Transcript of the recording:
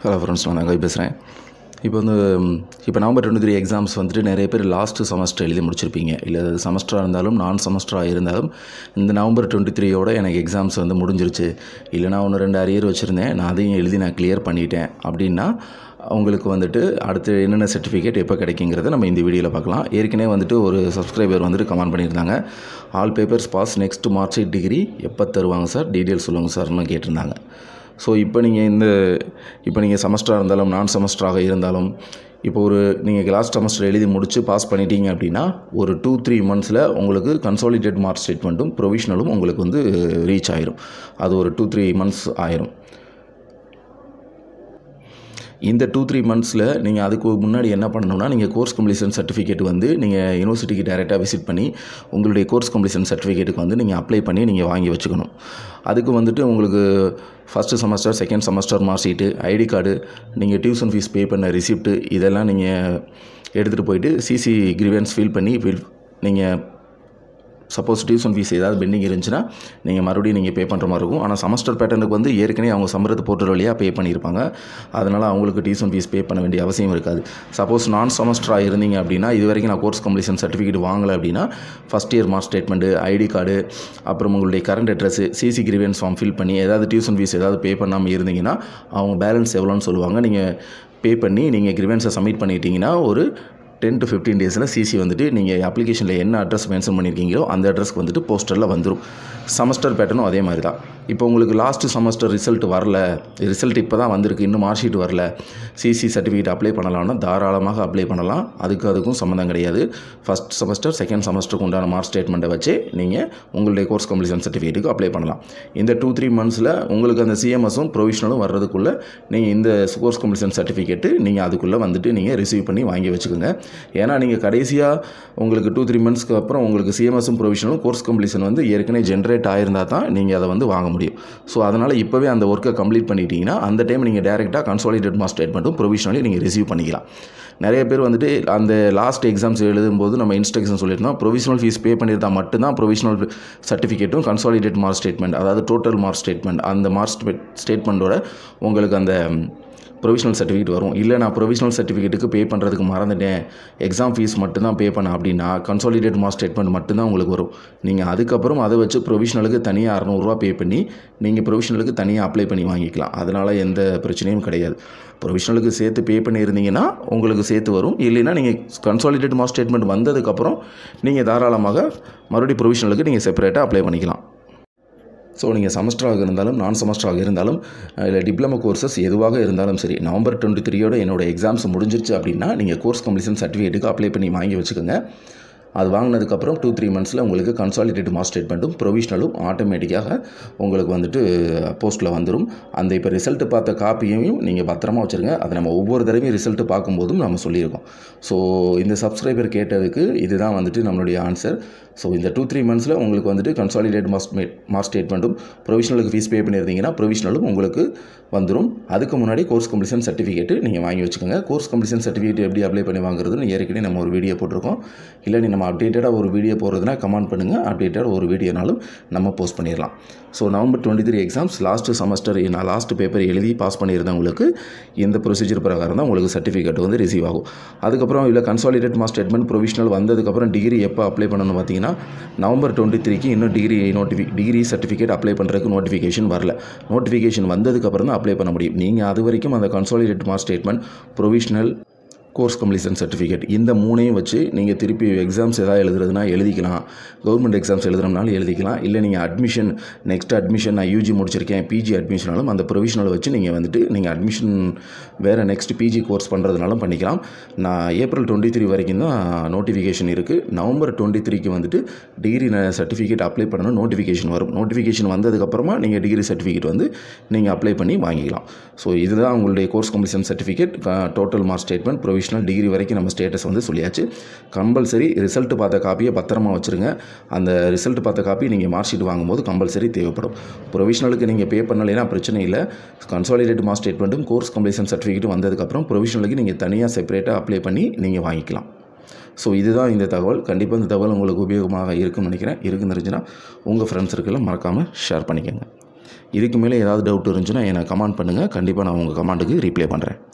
hello friends நான் கவி பேசுகிறேன் இப்போ வந்து ம், இப்போ நவம்பர் டுவெண்ட்டி த்ரீ எக்ஸாம்ஸ் வந்துட்டு நிறைய பேர் லாஸ்ட்டு செமஸ்டர் எழுதி முடிச்சிருப்பீங்க இல்லை அது செமஸ்டராக இருந்தாலும் நான் செமஸ்டராக இருந்தாலும் இந்த நவம்பர் டுவெண்ட்டி த்ரீயோட எனக்கு எக்ஸாம்ஸ் வந்து முடிஞ்சிருச்சு இல்லைனா ஒன்று ரெண்டு அரியர் வச்சுருந்தேன் நான் அதையும் எழுதி நான் கிளியர் பண்ணிட்டேன் அப்படின்னா உங்களுக்கு வந்துட்டு அடுத்து என்னென்ன சர்டிஃபிகேட் எப்போ கிடைக்குங்கிறத நம்ம இந்த வீடியோவில் பார்க்கலாம் ஏற்கனவே வந்துட்டு ஒரு சப்ஸ்கிரைபர் வந்துட்டு கமெண்ட் பண்ணியிருந்தாங்க all papers pass next mark sheet degree எப்போ தருவாங்க சார் டீட்டெயில்ஸ் சொல்லுங்கள் சார்னு கேட்டிருந்தாங்க ஸோ இப்போ நீங்கள் இந்த இப்போ நீங்கள் செமஸ்டராக இருந்தாலும் நான் செமஸ்டராக இருந்தாலும் இப்போ ஒரு நீங்கள் லாஸ்ட் செமஸ்டர் எழுதி முடித்து பாஸ் பண்ணிட்டீங்க அப்படின்னா ஒரு டூ த்ரீ மந்த்ஸில் உங்களுக்கு கன்சாலிடேட் மார்க் ஸ்டேட்மெண்ட்டும் ப்ரொவிஷனலும் உங்களுக்கு வந்து ரீச் ஆயிரும் அது ஒரு டூ த்ரீ மந்த்ஸ் ஆயிரும் இந்த டூ த்ரீ மந்த்ஸில் நீங்கள் அதுக்கு முன்னாடி என்ன பண்ணணும்னா நீங்கள் கோர்ஸ் கம்ப்ளீஷன் சர்டிஃபிகேட் வந்து நீங்கள் யூனிவர்சிட்டிக்கு டைரெக்டாக விசிட் பண்ணி உங்களுடைய கோர்ஸ் கம்ப்ளீஷன் சர்டிஃபிகேட்டுக்கு வந்து நீங்கள் அப்ளை பண்ணி நீங்கள் வாங்கி வச்சுக்கணும் அதுக்கு வந்துட்டு உங்களுக்கு first semester second semester mark sheet ID card நீங்கள் டியூஷன் ஃபீஸ் பே பண்ண ரிசிப்ட்டு இதெல்லாம் நீங்கள் எடுத்துகிட்டு போயிட்டு சிசி கிரிவன்ஸ் ஃபில் பண்ணி ஃபில் நீங்கள் சப்போஸ் டியூஷன் ஃபீஸ் ஏதாவது பெண்டிங் இருந்துச்சுன்னா நீங்கள் மறுபடியும் நீங்கள் பே பண்ணுற மாதிரி இருக்கும் ஆனால் செமஸ்டர் பேட்டர்னுக்கு வந்து ஏற்கனவே அவங்க சம்பரத்து போர்ட்டல் வழியாக பே பண்ணியிருப்பாங்க அதனால் அவங்களுக்கு டியூஷன் ஃபீஸ் பே பண்ண வேண்டிய அவசியம் இருக்காது சப்போஸ் நான் செமஸ்டராக இருந்தீங்க அப்படின்னா இது வரைக்கும் நான் கோர்ஸ் கம்ப்ளீஷன் சர்டிஃபிகேட் வாங்கலை அப்படின்னா first year mark statement ID card அப்புறம் உங்களுடைய current address CC grievance form fill பண்ணி ஏதாவது டியூஷன் ஃபீஸ் ஏதாவது பே பண்ணாமல் இருந்தீங்கன்னா அவங்க பேலன்ஸ் எவ்வளோன்னு சொல்லுவாங்க நீங்கள் பே பண்ணி நீங்கள் கிரிவன்ஸை சப்மிட் பண்ணிட்டீங்கன்னா ஒரு டென் டு ஃபிஃப்டீன் டேஸில் சிசி வந்துட்டு நீங்கள் அப்ளிகேஷனில் என்ன அட்ரஸ் மென்ஷன் பண்ணியிருக்கீங்களோ அந்த அட்ரஸ்க்கு வந்துட்டு போஸ்டரில் வந்துடும் செமஸ்டர் பேட்டர்னும் அதே மாதிரி தான் இப்போ உங்களுக்கு லாஸ்ட்டு செமஸ்டர் ரிசல்ட் வரல ரிசல்ட் இப்போ தான் வந்திருக்கு இன்னும் மார்க் ஷீட் வரல சிசி சர்டிஃபிகேட் அப்ளை பண்ணலாம்னா தாராளமாக அப்ளை பண்ணலாம் அதுக்கு அதுக்கும் சம்மந்தம் கிடையாது ஃபஸ்ட் செமஸ்டர் செகண்ட் செமஸ்டருக்கு உண்டான மார்க் ஸ்டேட்மெண்ட்டை வச்சு நீங்கள் உங்களுடைய கோர்ஸ் கம்ப்ளீஷன் சர்டிஃபிகேட்டுக்கு அப்ளை பண்ணலாம் இந்த டூ த்ரீ மந்த்ஸில் உங்களுக்கு அந்த சிஎம்எஸும் ப்ரொவிஷனலும் வர்றதுக்குள்ளே நீங்கள் இந்த கோர்ஸ் கம்ப்ளீஷன் சர்டிஃபிகேட்டு நீங்கள் அதுக்குள்ளே வந்துட்டு நீங்கள் ரிசீவ் பண்ணி வாங்கி வச்சுக்கோங்க ஏன்னா நீங்கள் கடைசியாக உங்களுக்கு டூ த்ரீ மந்த்ஸ்க்கு அப்புறம் உங்களுக்கு சிஎம்எஸும் ப்ரொவிஷனலும் கோர்ஸ் கம்ப்ளீஷன் வந்து ஏற்கனவே ஜென்ரேட் ஆயிருந்தால் தான் நீங்கள் அதை வந்து வாங்க முடியும் ஸோ அதனால் இப்போவே அந்த ஒர்க்கை கம்ப்ளீட் பண்ணிட்டீங்கன்னா அந்த டைம் நீங்கள் டேரெக்டாக கன்சாலிடேட் மார்க் ஸ்டேட்மெண்ட்டும் ப்ரொவிஷனலி நீங்கள் ரிசீவ் பண்ணிக்கலாம் நிறைய பேர் வந்துட்டு அந்த லாஸ்ட் எக்ஸாம்ஸ் எழுதும்போது நம்ம இன்ஸ்ட்ரக்ஷன் சொல்லியிருந்தோம் ப்ரொவிஷனல் ஃபீஸ் பே பண்ணியிருந்தா மட்டும்தான் ப்ரொவிஷனல் சர்டிஃபிகேட்டும் கன்சாலிடேட் மார்க் ஸ்டேட்மெண்ட் அதாவது டோட்டல் மார்க் ஸ்டேட்மெண்ட் அந்த மார்க் ஸ்டேட்மெண்ட்டோட உங்களுக்கு அந்த ப்ரொவிஷனல் சர்டிஃபிகேட் வரும் இல்லை நான் ப்ரொவிஷனல் சர்டிஃபிகேட்டுக்கு பே பண்ணுறதுக்கு மறந்துட்டேன் எக்ஸாம் ஃபீஸ் மட்டும்தான் பே பண்ண அப்படின்னா கன்சாலிடேட் மார்க் ஸ்டேட்மெண்ட் மட்டும்தான் உங்களுக்கு வரும் நீங்கள் அதுக்கப்புறம் அதை வச்சு ப்ரொவிஷனலுக்கு தனியாக அறநூறுவா பே பண்ணி நீங்கள் ப்ரொவிஷனலுக்கு தனியாக அப்ளை பண்ணி வாங்கிக்கலாம் அதனால் எந்த பிரச்சனையும் கிடையாது ப்ரொவிஷனலுக்கு சேர்த்து பே பண்ணியிருந்தீங்கன்னா உங்களுக்கு சேர்த்து வரும் இல்லைன்னா நீங்கள் கன்சாலிடேட் மார்க் ஸ்டேட்மெண்ட் வந்ததுக்கப்புறம் நீங்கள் தாராளமாக மறுபடியும் ப்ரொவிஷனலுக்கு நீங்கள் செப்பரேட்டாக அப்ளை பண்ணிக்கலாம் ஸோ நீங்கள் செமஸ்டராக இருந்தாலும் நான் செமஸ்டராக இருந்தாலும் இல்லை டிப்ளமோ கோர்சஸ் எதுவாக இருந்தாலும் சரி நவம்பர் டுவெண்ட்டி த்ரீயோட என்னோட எக்ஸாம்ஸ் முடிஞ்சிருச்சு அப்படின்னா நீங்கள் கோர்ஸ் கம்ப்ளீஷன் சர்டிஃபிகேட்டுக்கு அப்ளை பண்ணி வாங்கி வச்சுக்கோங்க அது வாங்கினதுக்கப்புறம் டூ த்ரீ மந்த்ஸில் உங்களுக்கு கன்சாலிடேட் மார்க் ஸ்டேட்மெண்ட்டும் ப்ரொவிஷனலும் ஆட்டோமேட்டிக்காக உங்களுக்கு வந்துட்டு போஸ்ட்டில் வந்துடும் அந்த இப்போ ரிசல்ட்டு பார்த்த காப்பியையும் நீங்கள் பத்திரமா வச்சுருங்க அதை நம்ம ஒவ்வொரு தடவையும் ரிசல்ட்டு பார்க்கும்போதும் நம்ம சொல்லியிருக்கோம் ஸோ இந்த சப்ஸ்கிரைபர் கேட்டதுக்கு இதுதான் வந்துட்டு நம்மளுடைய ஆன்சர் ஸோ இந்த டூ த்ரீ மந்த்ஸில் உங்களுக்கு வந்துட்டு கன்சாலிடேட் மார்க் மார்க் ஸ்டேட்மெண்ட்டும் ப்ரொவிஷனலுக்கு ஃபீஸ் பே பண்ணியிருந்தீங்கன்னா ப்ரொவிஷனலும் உங்களுக்கு வந்துடும் அதுக்கு முன்னாடி கோர்ஸ் கம்ப்ளீஷன் சர்டிஃபிகேட்டு நீங்கள் வாங்கி வச்சுக்கோங்க கோர்ஸ் கம்ப்ளீஷன் சர்டிஃபிகேட் எப்படி அப்ளை பண்ணி வாங்குறதுன்னு ஏற்கனவே நம்ம ஒரு வீடியோ போட்டிருக்கோம் இல்லை நீ நம்ம அப்டேட்டடாக ஒரு வீடியோ போடுறதுனா கமெண்ட் பண்ணுங்கள் அப்டேட்டட் ஒரு வீடியோனாலும் நம்ம போஸ்ட் பண்ணிடலாம் so November twenty three exams last semester நான் லாஸ்ட் பேப்பர் எழுதி பாஸ் பண்ணியிருந்தவங்களுக்கு இந்த ப்ரொசீஜர் பிரகாரம் தான் உங்களுக்கு சர்டிஃபிகேட் வந்து ரிசீவ் ஆகும் அதுக்கப்புறம் இல்லை கன்சாலிடேட் மார்க் ஸ்டேட்மெண்ட் ப்ரொவிஷனல் வந்ததுக்கப்புறம் டிகிரி எப்போ அப்ளை பண்ணணும்னு பார்த்தீங்கன்னா நவம்பர் டுவெண்ட்டி த்ரீக்கு இன்னும் டிகிரி நோட்டிஃபி டிகிரி சர்டிஃபிகேட் அப்ளை பண்ணுறதுக்கு நோட்டிஃபிகேஷன் வரல நோட்டிஃபிகேஷன் வந்ததுக்கப்புறம் தான் அப்ளை பண்ண முடியும் நீங்கள் அது வரைக்கும் அந்த consolidate mark statement provisional course completion certificate இந்த மூணையும் வச்சு நீங்கள் திருப்பி எக்ஸாம்ஸ் எதாவது எழுதுறதுனா எழுதிக்கலாம் கவர்மெண்ட் எக்ஸாம்ஸ் எழுதுறதுனாலும் எழுதிக்கலாம் இல்லை நீங்கள் அட்மிஷன் நெக்ஸ்ட் அட்மிஷன் நான் யூஜி முடிச்சிருக்கேன் பிஜி அட்மிஷனாலும் அந்த ப்ரொவிஷனல் வச்சு நீங்கள் வந்துட்டு நீங்கள் அட்மிஷன் வேறு நெக்ஸ்ட் பிஜி கோர்ஸ் பண்ணுறதுனாலும் பண்ணிக்கலாம் நான் ஏப்ரல் டுவெண்ட்டி த்ரீ வரைக்கும் தான் நோட்டிஃபிகேஷன் இருக்குது நவம்பர் டுவெண்ட்டி த்ரீக்கு வந்துட்டு டிகிரி சர்டிஃபிகேட் அப்ளை பண்ணணும் நோட்டிஃபிகேஷன் வரும் நோட்டிஃபிகேஷன் வந்ததுக்கப்புறமா நீங்கள் டிகிரி சர்டிஃபிகேட் வந்து நீங்கள் அப்ளை பண்ணி வாங்கிக்கலாம் ஸோ இதுதான் உங்களுடைய course completion certificate total mark statement provisional degree வரைக்கும் நம்ம ஸ்டேட்டஸ் வந்து சொல்லியாச்சு கம்பல்சரி ரிசல்ட் பார்த்த காப்பியை பத்திரமா வச்சுருங்க அந்த ரிசல்ட் பார்த்த காப்பி நீங்கள் மார்க் ஷீட் வாங்கும்போது கம்பல்சரி தேவைப்படும் ப்ரொவிஷனலுக்கு நீங்கள் பே பண்ணலைன்னா பிரச்சனை இல்லை கன்சாலிடேட் மார்க் ஸ்டேட்மெண்ட்டும் கோர்ஸ் கம்ப்ளீஷன் சர்டிஃபிகேட்டும் வந்ததுக்கப்புறம் ப்ரொவிஷனலுக்கு நீங்கள் தனியாக செப்பரேட்டாக அப்ளை பண்ணி நீங்கள் வாங்கிக்கலாம் ஸோ இதுதான் இந்த தகவல் கண்டிப்பாக இந்த தகவல் உங்களுக்கு உபயோகமாக இருக்கும்னு நினைக்கிறேன் இருக்குன்னு இருந்துச்சுன்னா உங்கள் ஃப்ரெண்ட்ஸ் இருக்கலாம் மறக்காமல் ஷேர் பண்ணிக்கோங்க இதுக்கு மேலே ஏதாவது டவுட் இருந்துச்சுன்னா எனக்கு கமெண்ட் பண்ணுங்கள் கண்டிப்பாக நான் உங்கள் கமெண்ட்டுக்கு ரிப்ளை பண்ணுறேன்